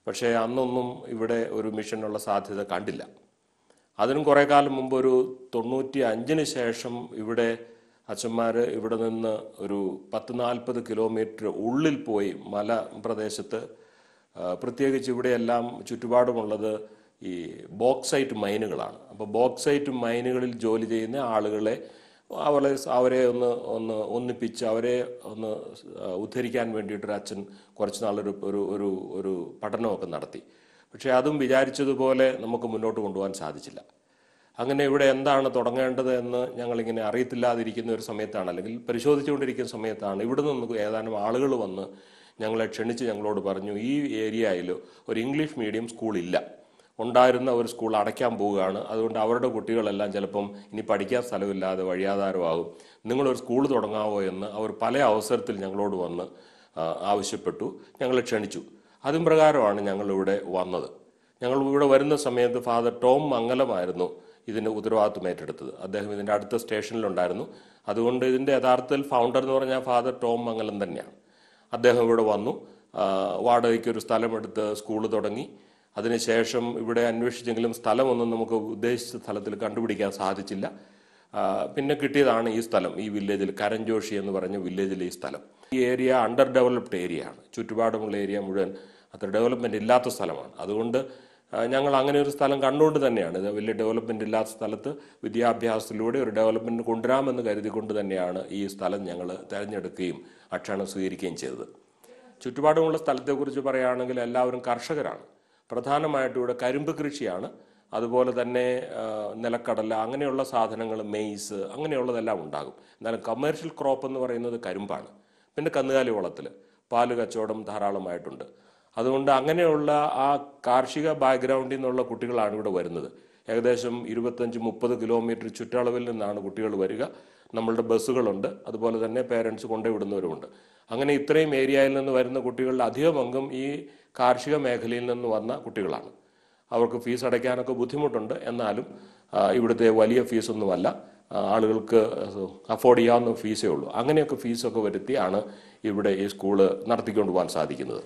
പക്ഷേ അന്നൊന്നും ഇവിടെ ഒരു മിഷനുള്ള സാധ്യത കണ്ടില്ല അതിനും കുറേ കാലം മുമ്പ് ഒരു തൊണ്ണൂറ്റി അഞ്ചിന് ശേഷം ഇവിടെ അച്ഛന്മാർ ഇവിടെ നിന്ന് ഒരു പത്ത് നാൽപ്പത് കിലോമീറ്റർ ഉള്ളിൽ പോയി മല പ്രദേശത്ത് ആ, പ്രത്യേകിച്ച് ഇവിടെയെല്ലാം ചുറ്റുപാടുമുള്ളത് ഈ ബോക്സൈറ്റ് മൈനുകളാണ് അപ്പോൾ ബോക്സൈറ്റ് മൈനുകളിൽ ജോലി ചെയ്യുന്ന ആളുകളെ അവരെ അവരെ ഒന്ന് ഒന്ന് ഒന്നിപ്പിച്ച് അവരെ ഒന്ന് ആ, ഉദ്ധരിക്കാൻ വേണ്ടിയിട്ടൊരു അച്ഛൻ കുറച്ച് നാളൊരു ഒരു ഒരു ഒരു പഠനമൊക്കെ നടത്തി പക്ഷേ അതും വിചാരിച്ചതുപോലെ നമുക്ക് മുന്നോട്ട് കൊണ്ടുപോകാൻ സാധിച്ചില്ല അങ്ങനെ ഇവിടെ എന്താണ് തുടങ്ങേണ്ടത് എന്ന് ഞങ്ങളിങ്ങനെ അറിയത്തില്ലാതിരിക്കുന്ന ഒരു സമയത്താണ് അല്ലെങ്കിൽ പരിശോധിച്ചുകൊണ്ടിരിക്കുന്ന സമയത്താണ് ഇവിടെ നിന്ന് ഏതാനും ആളുകൾ വന്ന് ഞങ്ങളെ ക്ഷണിച്ച് ഞങ്ങളോട് പറഞ്ഞു ഈ ഏരിയയിൽ ഒരു ഇംഗ്ലീഷ് മീഡിയം സ്കൂളില്ല ഉണ്ടായിരുന്ന ഒരു സ്കൂൾ അടയ്ക്കാൻ പോവുകയാണ് അതുകൊണ്ട് അവരുടെ കുട്ടികളെല്ലാം ചിലപ്പം ഇനി പഠിക്കാൻ സ്ഥലമില്ലാതെ വഴിയാധാരമാകും നിങ്ങളൊരു സ്കൂൾ തുടങ്ങാവോ എന്ന് അവർ പല അവസരത്തിൽ ഞങ്ങളോട് വന്ന് ആ, ആവശ്യപ്പെട്ടു ഞങ്ങളെ ക്ഷണിച്ചു അതും പ്രകാരമാണ് ഞങ്ങളിവിടെ വന്നത് ഞങ്ങൾ ഇവിടെ വരുന്ന സമയത്ത് ഫാദർ ടോം മംഗലമായിരുന്നു ഇതിൻ്റെ ഉത്തരവാദിത്വം ഏറ്റെടുത്തത് അദ്ദേഹം ഇതിൻ്റെ അടുത്ത സ്റ്റേഷനിലുണ്ടായിരുന്നു അതുകൊണ്ട് ഇതിൻ്റെ യഥാർത്ഥത്തിൽ ഫൗണ്ടർ എന്ന് പറഞ്ഞാൽ ഫാദർ ടോം മംഗലം തന്നെയാണ് അദ്ദേഹം ഇവിടെ വന്നു ആ, വാടകയ്ക്ക് ഒരു സ്ഥലമെടുത്ത് സ്കൂൾ തുടങ്ങി അതിനുശേഷം ഇവിടെ അന്വേഷിച്ചെങ്കിലും സ്ഥലമൊന്നും നമുക്ക് ഉദ്ദേശിച്ച സ്ഥലത്തിൽ കണ്ടുപിടിക്കാൻ സാധിച്ചില്ല ആ, പിന്നെ കിട്ടിയതാണ് ഈ സ്ഥലം ഈ വില്ലേജിൽ കരഞ്ചോഷി എന്ന് പറഞ്ഞ വില്ലേജിൽ ഈ സ്ഥലം ഈ ഏരിയ അണ്ടർ ഡെവലപ്ഡ് ഏരിയ ആണ് ചുറ്റുപാടുമുള്ള ഏരിയ മുഴുവൻ അത്ര ഡെവലപ്മെന്റ് ഇല്ലാത്ത സ്ഥലമാണ് അതുകൊണ്ട് ആ, ഞങ്ങൾ അങ്ങനെ ഒരു സ്ഥലം കണ്ടുകൊണ്ട് തന്നെയാണ് ഇത് വലിയ ഡെവലപ്മെന്റ് ഇല്ലാത്ത സ്ഥലത്ത് വിദ്യാഭ്യാസത്തിലൂടെ ഒരു ഡെവലപ്മെന്റ് കൊണ്ടുവരാമെന്ന് കരുതിക്കൊണ്ട് തന്നെയാണ് ഈ സ്ഥലം ഞങ്ങൾ തിരഞ്ഞെടുക്കുകയും അക്ഷണം സ്വീകരിക്കുകയും ചെയ്തത് ചുറ്റുപാടുമുള്ള സ്ഥലത്തെക്കുറിച്ച് പറയുകയാണെങ്കിൽ എല്ലാവരും കർഷകരാണ് പ്രധാനമായിട്ടും ഇവിടെ കരിമ്പ് കൃഷിയാണ് അതുപോലെ തന്നെ ആ, നിലക്കടല അങ്ങനെയുള്ള സാധനങ്ങൾ മെയ്സ് അങ്ങനെയുള്ളതെല്ലാം ഉണ്ടാകും എന്നാലും കമേഴ്ഷ്യൽ ക്രോപ്പ് എന്ന് പറയുന്നത് കരിമ്പാണ് പിന്നെ കന്നുകാലി വളത്തിൽ പാല് കച്ചവടം ധാരാളമായിട്ടുണ്ട് അതുകൊണ്ട് അങ്ങനെയുള്ള ആ കാർഷിക ബാക്ക്ഗ്രൗണ്ടിൽ നിന്നുള്ള കുട്ടികളാണ് ഇവിടെ വരുന്നത് ഏകദേശം ഇരുപത്തഞ്ച് മുപ്പത് കിലോമീറ്റർ ചുറ്റളവിൽ നിന്നാണ് കുട്ടികൾ വരിക നമ്മളുടെ ബസ്സുകളുണ്ട് അതുപോലെ തന്നെ പേരൻസ് കൊണ്ടുവിടുന്നവരുമുണ്ട് അങ്ങനെ ഇത്രയും ഏരിയയിൽ നിന്ന് വരുന്ന കുട്ടികളുടെ അധികം അംഗം ഈ കാർഷിക മേഖലയിൽ നിന്ന് വന്ന കുട്ടികളാണ് അവർക്ക് ഫീസ് അടയ്ക്കാനൊക്കെ ബുദ്ധിമുട്ടുണ്ട് എന്നാലും ആ, ഇവിടുത്തെ വലിയ ഫീസൊന്നുമല്ല ആ, ആളുകൾക്ക് അഫോർഡ് ചെയ്യാവുന്ന ഫീസേ ഉള്ളൂ അങ്ങനെയൊക്കെ ഫീസൊക്കെ വരുത്തിയാണ് ഇവിടെ ഈ സ്കൂള് നടത്തിക്കൊണ്ട് പോകാൻ സാധിക്കുന്നത്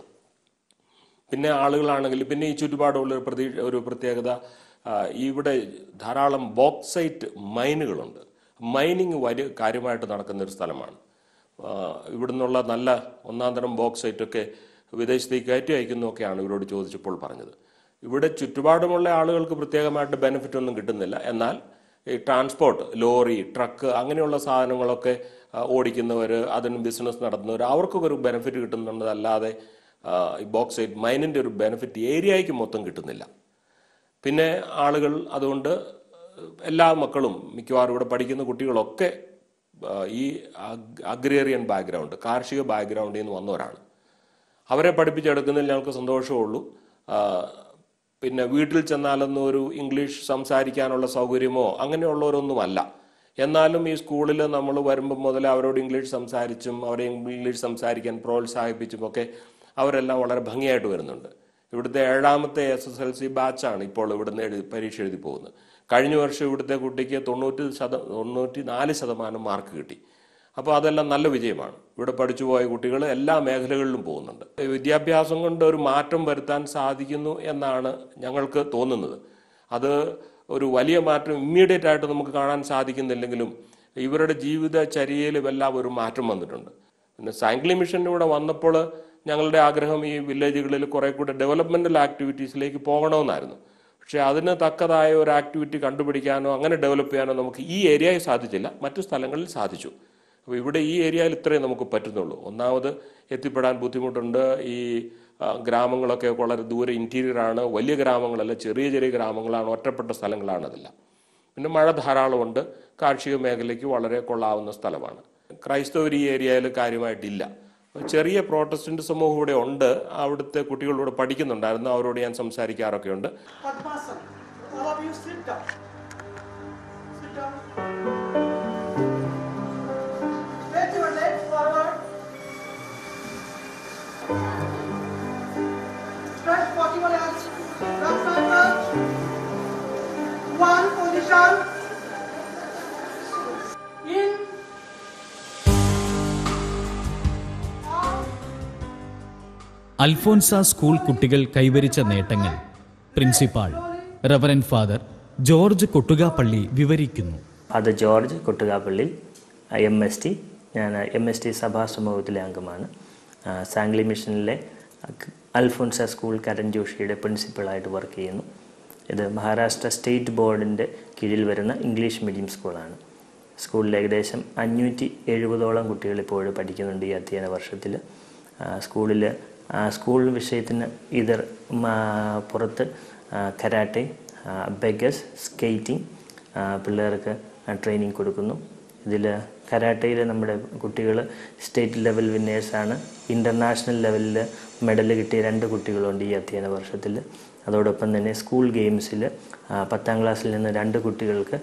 പിന്നെ ആളുകളാണെങ്കിൽ പിന്നെ ഈ ചുറ്റുപാടുള്ള ഒരു പ്രതീ ഒരു പ്രത്യേകത ആ, ഇവിടെ ധാരാളം ബോക്സൈറ്റ് മൈനുകളുണ്ട് മൈനിങ് വലിയ കാര്യമായിട്ട് നടക്കുന്ന ഒരു സ്ഥലമാണ് ആ, ഇവിടുന്നുള്ള നല്ല ഒന്നാം തരം ബോക്സൈറ്റ് ഒക്കെ വിദേശത്തേക്ക് കയറ്റി അയക്കുന്നതൊക്കെയാണ് ഇവരോട് ചോദിച്ചപ്പോൾ പറഞ്ഞത് ഇവിടെ ചുറ്റുപാടുമുള്ള ആളുകൾക്ക് പ്രത്യേകമായിട്ട് ബെനിഫിറ്റ് ഒന്നും കിട്ടുന്നില്ല എന്നാൽ ഈ ട്രാൻസ്പോർട്ട് ലോറി ട്രക്ക് അങ്ങനെയുള്ള സാധനങ്ങളൊക്കെ ആ, ഓടിക്കുന്നവർ അതിന് ബിസിനസ് നടത്തുന്നവർ അവർക്കൊക്കെ ഒരു ബെനിഫിറ്റ് കിട്ടുന്നുണ്ടല്ലാതെ ആ, ഈ ബോക്സൈറ്റ് മൈനിൻ്റെ ഒരു ബെനിഫിറ്റ് ഏരിയയ്ക്ക് മൊത്തം കിട്ടുന്നില്ല പിന്നെ ആളുകൾ അതുകൊണ്ട് എല്ലാ മക്കളും മിക്കവാറും ഇവിടെ പഠിക്കുന്ന കുട്ടികളൊക്കെ ആ, ഈ അഗ്രേറിയൻ ബാക്ക്ഗ്രൗണ്ട് കാർഷിക ബാക്ക്ഗ്രൗണ്ടിൽ നിന്ന് വന്നവരാണ് അവരെ പഠിപ്പിച്ചെടുക്കുന്നതിൽ ഞങ്ങൾക്ക് സന്തോഷമുള്ളൂ ആ, പിന്നെ വീട്ടിൽ ചെന്നാലൊന്നും ഒരു ഇംഗ്ലീഷ് സംസാരിക്കാനുള്ള സൗകര്യമോ അങ്ങനെയുള്ളവരൊന്നുമല്ല എന്നാലും ഈ സ്കൂളിൽ നമ്മൾ വരുമ്പോൾ മുതൽ അവരോട് ഇംഗ്ലീഷ് സംസാരിച്ചും അവരെ ഇംഗ്ലീഷ് സംസാരിക്കാൻ പ്രോത്സാഹിപ്പിച്ചും ഒക്കെ അവരെല്ലാം വളരെ ഭംഗിയായിട്ട് വരുന്നുണ്ട് ഇവിടുത്തെ ഏഴാമത്തെ എസ് എസ് എൽ സി ബാച്ചാണ് ഇപ്പോൾ ഇവിടുന്ന് എഴുതി പരീക്ഷ എഴുതി പോകുന്നത് കഴിഞ്ഞ വർഷം ഇവിടുത്തെ കുട്ടിക്ക് തൊണ്ണൂറ്റി ശത തൊണ്ണൂറ്റി നാല് ശതമാനം മാർക്ക് കിട്ടി അപ്പോൾ അതെല്ലാം നല്ല വിജയമാണ് ഇവിടെ പഠിച്ചു പോയ കുട്ടികൾ എല്ലാ മേഖലകളിലും പോകുന്നുണ്ട് വിദ്യാഭ്യാസം കൊണ്ട് ഒരു മാറ്റം വരുത്താൻ സാധിക്കുന്നു എന്നാണ് ഞങ്ങൾക്ക് തോന്നുന്നത് അത് ഒരു വലിയ മാറ്റം ഇമ്മീഡിയറ്റ് ആയിട്ട് നമുക്ക് കാണാൻ സാധിക്കുന്നില്ലെങ്കിലും ഇവരുടെ ജീവിതചര്യയിലും എല്ലാം ഒരു മാറ്റം വന്നിട്ടുണ്ട് പിന്നെ സാങ്ക്ലി മിഷൻ ഇവിടെ വന്നപ്പോൾ ഞങ്ങളുടെ ആഗ്രഹം ഈ വില്ലേജുകളിൽ കുറെ കൂടെ ഡെവലപ്മെന്റൽ ആക്ടിവിറ്റീസിലേക്ക് പോകണമെന്നായിരുന്നു പക്ഷെ അതിന് തക്കതായ ഒരു ആക്ടിവിറ്റി കണ്ടുപിടിക്കാനോ അങ്ങനെ ഡെവലപ്പ് ചെയ്യാനോ നമുക്ക് ഈ ഏരിയയിൽ സാധിച്ചില്ല മറ്റു സ്ഥലങ്ങളിൽ സാധിച്ചു അപ്പോൾ ഇവിടെ ഈ ഏരിയയിൽ ഇത്രയും നമുക്ക് പറ്റുന്നുള്ളൂ ഒന്നാമത് എത്തിപ്പെടാൻ ബുദ്ധിമുട്ടുണ്ട് ഈ ആ, ഗ്രാമങ്ങളൊക്കെ വളരെ ദൂരെ ഇന്റീരിയർ ആണ് വലിയ ഗ്രാമങ്ങളല്ല ചെറിയ ചെറിയ ഗ്രാമങ്ങളാണ് ഒറ്റപ്പെട്ട സ്ഥലങ്ങളാണ് അതെല്ലാം പിന്നെ മഴ ധാരാളമുണ്ട് കാർഷിക മേഖലയ്ക്ക് വളരെ കൊള്ളാവുന്ന സ്ഥലമാണ് ക്രൈസ്തവർ ഈ ഏരിയയിൽ കാര്യമായിട്ടില്ല ചെറിയ പ്രോട്ടസ്റ്റന്റ് സമൂഹം ഇവിടെ ഉണ്ട് അവിടുത്തെ കുട്ടികളിവിടെ പഠിക്കുന്നുണ്ടായിരുന്നു അവരോട് ഞാൻ സംസാരിക്കാറൊക്കെ ഉണ്ട് Padmasana. All of you sit down. Sit down. Stretch your legs forward. Stretch 41 hands. Left side up. One position. In. Out. Alphonsa school കുട്ടികൾ കൈവരിച്ച നേട്ടങ്ങൾ principal reverend father George Kottukappally വിവരിക്കുന്നു അത് George Kottukappally M S T ഞാൻ എം എസ് ടി സഭാ സമൂഹത്തിലെ അംഗമാണ് ആ, സാംഗ്ലി മിഷനിലെ അൽഫോൻസ സ്കൂൾ കരൺ ജോഷിയുടെ പ്രിൻസിപ്പളായിട്ട് വർക്ക് ചെയ്യുന്നു ഇത് മഹാരാഷ്ട്ര സ്റ്റേറ്റ് ബോർഡിൻ്റെ കീഴിൽ വരുന്ന ഇംഗ്ലീഷ് മീഡിയം സ്കൂളാണ് സ്കൂളിൽ ഏകദേശം അഞ്ഞൂറ്റി എഴുപതോളം കുട്ടികൾ ഇപ്പോഴും പഠിക്കുന്നുണ്ട് ഈ അധ്യയന വർഷത്തിൽ സ്കൂളിൽ സ്കൂൾ വിഷയത്തിന് ഇതർ പുറത്ത് ആ, കരാട്ടെ ബെഗസ് സ്കേറ്റിംഗ് പിള്ളേർക്ക് ട്രെയിനിങ് കൊടുക്കുന്നു ഇതിൽ കരാട്ടയിൽ നമ്മുടെ കുട്ടികൾ സ്റ്റേറ്റ് ലെവൽ വിന്നേഴ്സാണ് ഇൻ്റർനാഷണൽ ലെവലിൽ മെഡൽ കിട്ടിയ രണ്ട് കുട്ടികളുണ്ട് ഈ അധ്യയന വർഷത്തിൽ അതോടൊപ്പം തന്നെ സ്കൂൾ ഗെയിംസിൽ പത്താം ക്ലാസ്സിൽ നിന്ന് രണ്ട് കുട്ടികൾക്ക്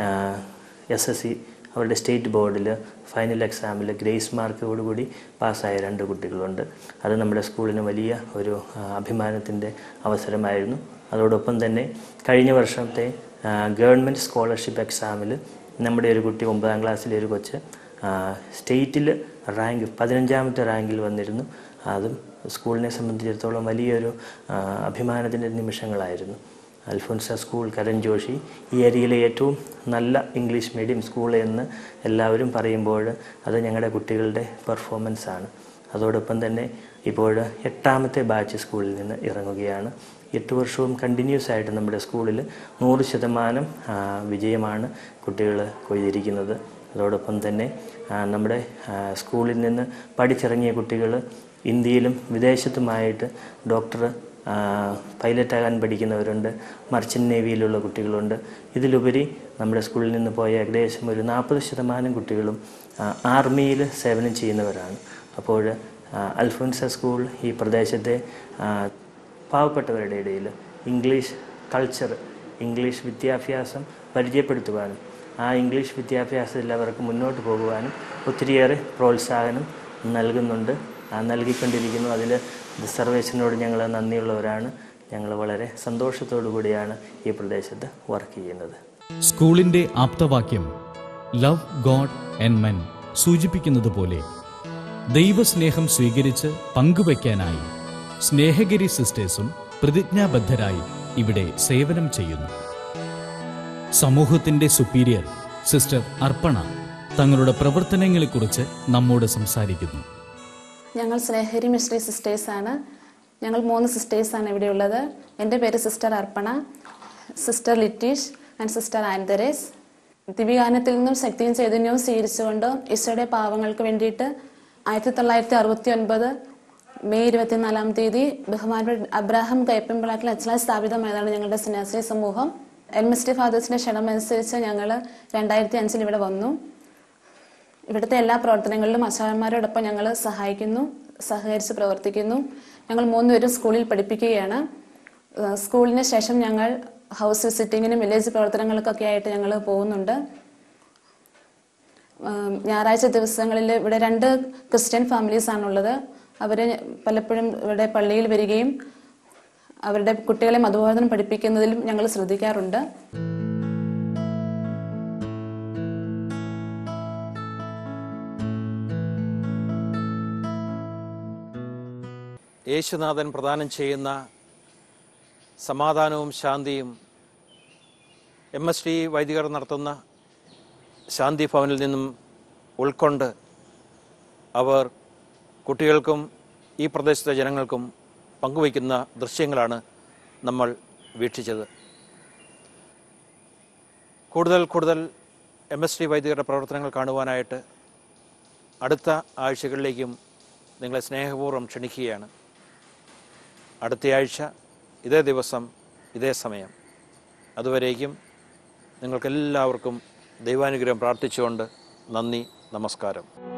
എസ് എസ് സി അവരുടെ സ്റ്റേറ്റ് ബോർഡിൽ ഫൈനൽ എക്സാമിൽ ഗ്രേസ് മാർക്കോടുകൂടി പാസ്സായ രണ്ട് കുട്ടികളുണ്ട് അത് നമ്മുടെ സ്കൂളിന് വലിയ ഒരു ആ, അഭിമാനത്തിൻ്റെ അവസരമായിരുന്നു അതോടൊപ്പം തന്നെ കഴിഞ്ഞ വർഷത്തെ ഗവൺമെൻറ് സ്കോളർഷിപ്പ് എക്സാമിൽ നമ്മുടെ ഒരു കുട്ടി ഒമ്പതാം ക്ലാസ്സിലെ ഒരു കൊച്ച് സ്റ്റേറ്റിൽ റാങ്ക് പതിനഞ്ചാമത്തെ റാങ്കിൽ വന്നിരുന്നു അതും സ്കൂളിനെ സംബന്ധിച്ചിടത്തോളം വലിയൊരു ആ, അഭിമാനത്തിൻ്റെ നിമിഷങ്ങളായിരുന്നു അൽഫോൻസ സ്കൂൾ കരൺ ജോഷി ഈ ഏരിയയിലെ ഏറ്റവും നല്ല ഇംഗ്ലീഷ് മീഡിയം സ്കൂൾ എന്ന് എല്ലാവരും പറയുമ്പോൾ അത് ഞങ്ങളുടെ കുട്ടികളുടെ പെർഫോമൻസ് ആണ് അതോടൊപ്പം തന്നെ ഇപ്പോൾ എട്ടാമത്തെ ബാച്ച് സ്കൂളിൽ നിന്ന് ഇറങ്ങുകയാണ് എട്ട് വർഷവും കണ്ടിന്യൂസ് ആയിട്ട് നമ്മുടെ സ്കൂളിൽ നൂറ് ശതമാനം ആ, വിജയമാണ് കുട്ടികൾ കൊയ്തിരിക്കുന്നത് അതോടൊപ്പം തന്നെ ആ, നമ്മുടെ ആ, സ്കൂളിൽ നിന്ന് പഠിച്ചിറങ്ങിയ കുട്ടികൾ ഇന്ത്യയിലും വിദേശത്തുമായിട്ട് ഡോക്ടർ പൈലറ്റാകാൻ പഠിക്കുന്നവരുണ്ട് മർച്ചൻ്റ് നേവിയിലുള്ള കുട്ടികളുണ്ട് ഇതിലുപരി നമ്മുടെ സ്കൂളിൽ നിന്ന് പോയ ഏകദേശം ഒരു നാൽപ്പത് ശതമാനം കുട്ടികളും ആർമിയിൽ സേവനം ചെയ്യുന്നവരാണ് അപ്പോൾ ആ, അൽഫോൻസ സ്കൂൾ ഈ പ്രദേശത്തെ ആ, പാവപ്പെട്ടവരുടെ ഇടയിൽ ഇംഗ്ലീഷ് കൾച്ചർ ഇംഗ്ലീഷ് വിദ്യാഭ്യാസം പരിചയപ്പെടുത്തുവാനും ആ ഇംഗ്ലീഷ് വിദ്യാഭ്യാസത്തിൽ അവർക്ക് മുന്നോട്ട് പോകുവാനും ഒത്തിരിയേറെ പ്രോത്സാഹനം നൽകുന്നുണ്ട് ആ നൽകിക്കൊണ്ടിരിക്കുന്നു അതിൽ റിസർവേഷനോട് ഞങ്ങൾ നന്ദിയുള്ളവരാണ് ഞങ്ങൾ വളരെ സന്തോഷത്തോടു കൂടിയാണ് ഈ പ്രദേശത്ത് വർക്ക് ചെയ്യുന്നത് സ്കൂളിന്റെ ആപ്തവാക്യം ലവ് ഗോഡ് ആൻഡ് മെൻ സൂചിപ്പിക്കുന്നത് പോലെ ദൈവസ്നേഹം സ്വീകരിച്ച് പങ്കുവയ്ക്കാനായി സ്നേഹഗിരി സിസ്റ്റേഴ്സും പ്രതിജ്ഞാബദ്ധരായി ഇവിടെ സേവനം ചെയ്യുന്നു സമൂഹത്തിന്റെ സുപ്പീരിയർ സിസ്റ്റർ അർപ്പണ തങ്ങളുടെ പ്രവർത്തനങ്ങളെക്കുറിച്ച് നമ്മോട് സംസാരിക്കുന്നു ഞങ്ങൾ സ്നേഹരി മിശ്രി സിസ്റ്റേഴ്സാണ് ഞങ്ങൾ മൂന്ന് സിസ്റ്റേഴ്സാണ് ഇവിടെയുള്ളത് എൻ്റെ പേര് സിസ്റ്റർ അർപ്പണ സിസ്റ്റർ ലിറ്റീഷ് ആൻഡ് സിസ്റ്റർ ആൻതരേസ് ദിവ്യഗാനത്തിൽ നിന്നും ശക്തിയും ചൈതന്യവും സ്വീകരിച്ചുകൊണ്ട് ഈശോയുടെ പാവങ്ങൾക്ക് വേണ്ടിയിട്ട് ആയിരത്തി തൊള്ളായിരത്തി അറുപത്തി ഒൻപത് മെയ് ഇരുപത്തിനാലാം തീയതി ബഹുമാനപ്പെട്ട അബ്രാഹാം കൈപ്പമ്പിളാക്കിൽ അച്ഛനായി സ്ഥാപിതമായതാണ് ഞങ്ങളുടെ സന്യാസി സമൂഹം എം എസ് ടി ഫാദേഴ്സിന്റെ ക്ഷണമനുസരിച്ച് ഞങ്ങൾ രണ്ടായിരത്തി അഞ്ചിൽ ഇവിടെ വന്നു ഇവിടുത്തെ എല്ലാ പ്രവർത്തനങ്ങളിലും അച്ചായന്മാരോടൊപ്പം ഞങ്ങൾ സഹായിക്കുന്നു സഹകരിച്ച് പ്രവർത്തിക്കുന്നു ഞങ്ങൾ മൂന്നുപേരും സ്കൂളിൽ പഠിപ്പിക്കുകയാണ് ഏഹ് സ്കൂളിന് ശേഷം ഞങ്ങൾ ഹൗസ് വിസിറ്റിങ്ങിനും വില്ലേജ് പ്രവർത്തനങ്ങൾക്കൊക്കെ ആയിട്ട് ഞങ്ങൾ പോകുന്നുണ്ട് ഏഹ് ഞായറാഴ്ച ദിവസങ്ങളിൽ ഇവിടെ രണ്ട് ക്രിസ്ത്യൻ ഫാമിലീസ് ആണുള്ളത് അവർ പലപ്പോഴും ഇവിടെ പള്ളിയിൽ വരികയും അവരുടെ കുട്ടികളെ മതബോധനം പഠിപ്പിക്കുന്നതിലും ഞങ്ങൾ ശ്രദ്ധിക്കാറുണ്ട് യേശുനാഥൻ പ്രദാനം ചെയ്യുന്ന സമാധാനവും ശാന്തിയും എം എസ് ടി വൈദികർ നടത്തുന്ന ശാന്തി ഭവനിൽ നിന്നും ഉൾക്കൊണ്ട് അവർ കുട്ടികൾക്കും ഈ പ്രദേശത്തെ ജനങ്ങൾക്കും പങ്കുവയ്ക്കുന്ന ദൃശ്യങ്ങളാണ് നമ്മൾ വീക്ഷിച്ചത് കൂടുതൽ കൂടുതൽ എം എസ് ടി വൈദികരുടെ പ്രവർത്തനങ്ങൾ കാണുവാനായിട്ട് അടുത്ത ആഴ്ചകളിലേക്കും നിങ്ങളെ സ്നേഹപൂർവ്വം ക്ഷണിക്കുകയാണ് അടുത്തയാഴ്ച ഇതേ ദിവസം ഇതേ സമയം അതുവരേക്കും നിങ്ങൾക്കെല്ലാവർക്കും ദൈവാനുഗ്രഹം പ്രാർത്ഥിച്ചുകൊണ്ട് നന്ദി നമസ്കാരം